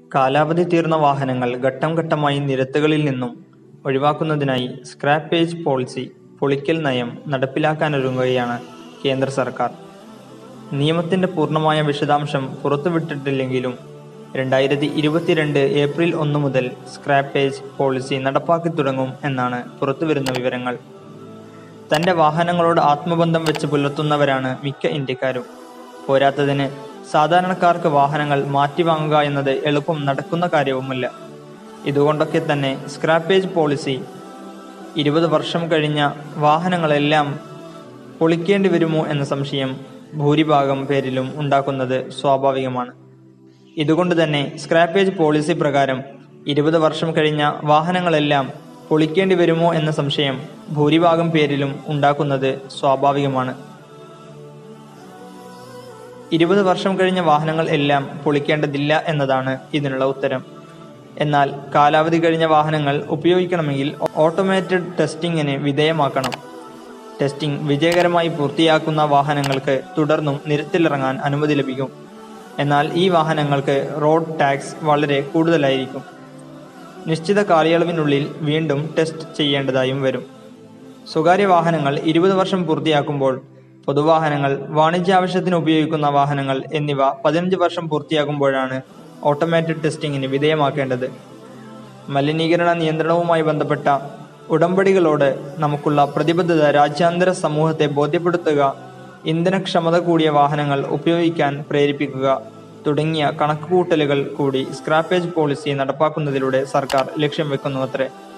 കാലാവധി തീർന്ന വാഹനങ്ങൾ ഘട്ടം ഘട്ടമായി നിരത്തുകളിൽ നിന്നും ഒഴിവാക്കുന്നതിനായി സ്ക്രാപ്പേജ് പോളിസി പൊളിക്കൽ നയം നടപ്പിലാക്കാനൊരുങ്ങുകയാണ് കേന്ദ്ര സർക്കാർ. നിയമത്തിന്റെ പൂർണ്ണമായ വിശദാംശം പുറത്തുവിട്ടിട്ടില്ലെങ്കിലും രണ്ടായിരത്തി ഇരുപത്തിരണ്ട് ഏപ്രിൽ ഒന്ന് മുതൽ സ്ക്രാപ്പേജ് പോളിസി നടപ്പാക്കിത്തുടങ്ങും എന്നാണ് പുറത്തുവരുന്ന വിവരങ്ങൾ. തന്റെ വാഹനങ്ങളോട് ആത്മബന്ധം വെച്ച് പുലർത്തുന്നവരാണ് മിക്ക ഇന്ത്യക്കാരും. പോരാത്തതിന് സാധാരണക്കാർക്ക് വാഹനങ്ങൾ മാറ്റിവാങ്ങുക എന്നത് എളുപ്പം നടക്കുന്ന കാര്യവുമല്ല. ഇതുകൊണ്ടൊക്കെത്തന്നെ സ്ക്രാപ്പേജ് പോളിസി ഇരുപത് വർഷം കഴിഞ്ഞ വാഹനങ്ങളെല്ലാം പൊളിക്കേണ്ടിവരുമോ എന്ന സംശയം ഭൂരിഭാഗം പേരിലും ഉണ്ടാകുന്നത് സ്വാഭാവികമാണ്. ഇതുകൊണ്ടുതന്നെ സ്ക്രാപ്പേജ് പോളിസി പ്രകാരം ഇരുപത് വർഷം കഴിഞ്ഞ വാഹനങ്ങളെല്ലാം പൊളിക്കേണ്ടിവരുമോ എന്ന സംശയം ഭൂരിഭാഗം പേരിലും ഉണ്ടാകുന്നത് സ്വാഭാവികമാണ്. ഇരുപത് വർഷം കഴിഞ്ഞ വാഹനങ്ങൾ എല്ലാം പൊളിക്കേണ്ടതില്ല എന്നതാണ് ഇതിനുള്ള ഉത്തരം. എന്നാൽ കാലാവധി കഴിഞ്ഞ വാഹനങ്ങൾ ഉപയോഗിക്കണമെങ്കിൽ ഓട്ടോമേറ്റഡ് ടെസ്റ്റിംഗിന് വിധേയമാക്കണം. ടെസ്റ്റിംഗ് വിജയകരമായി പൂർത്തിയാക്കുന്ന വാഹനങ്ങൾക്ക് തുടർന്നും നിരത്തിലിറങ്ങാൻ അനുമതി ലഭിക്കും. എന്നാൽ ഈ വാഹനങ്ങൾക്ക് റോഡ് ടാക്സ് വളരെ കൂടുതലായിരിക്കും. നിശ്ചിത കാലയളവിനുള്ളിൽ വീണ്ടും ടെസ്റ്റ് ചെയ്യേണ്ടതായും വരും. സ്വകാര്യ വാഹനങ്ങൾ ഇരുപത് വർഷം പൂർത്തിയാക്കുമ്പോൾ പൊതുവാഹനങ്ങൾ, വാണിജ്യാവശ്യത്തിന് ഉപയോഗിക്കുന്ന വാഹനങ്ങൾ എന്നിവ പതിനഞ്ച് വർഷം പൂർത്തിയാകുമ്പോഴാണ് ഓട്ടോമേറ്റഡ് ടെസ്റ്റിംഗിന് വിധേയമാക്കേണ്ടത്. മലിനീകരണ നിയന്ത്രണവുമായി ബന്ധപ്പെട്ട ഉടമ്പടികളോട് നമുക്കുള്ള പ്രതിബദ്ധത രാജ്യാന്തര സമൂഹത്തെ ബോധ്യപ്പെടുത്തുക, ഇന്ധനക്ഷമത കൂടിയ വാഹനങ്ങൾ ഉപയോഗിക്കാൻ പ്രേരിപ്പിക്കുക തുടങ്ങിയ കണക്കുകൂട്ടലുകൾ കൂടി സ്ക്രാപ്പേജ് പോളിസി നടപ്പാക്കുന്നതിലൂടെ സർക്കാർ ലക്ഷ്യം വെക്കുന്നുവത്രേ.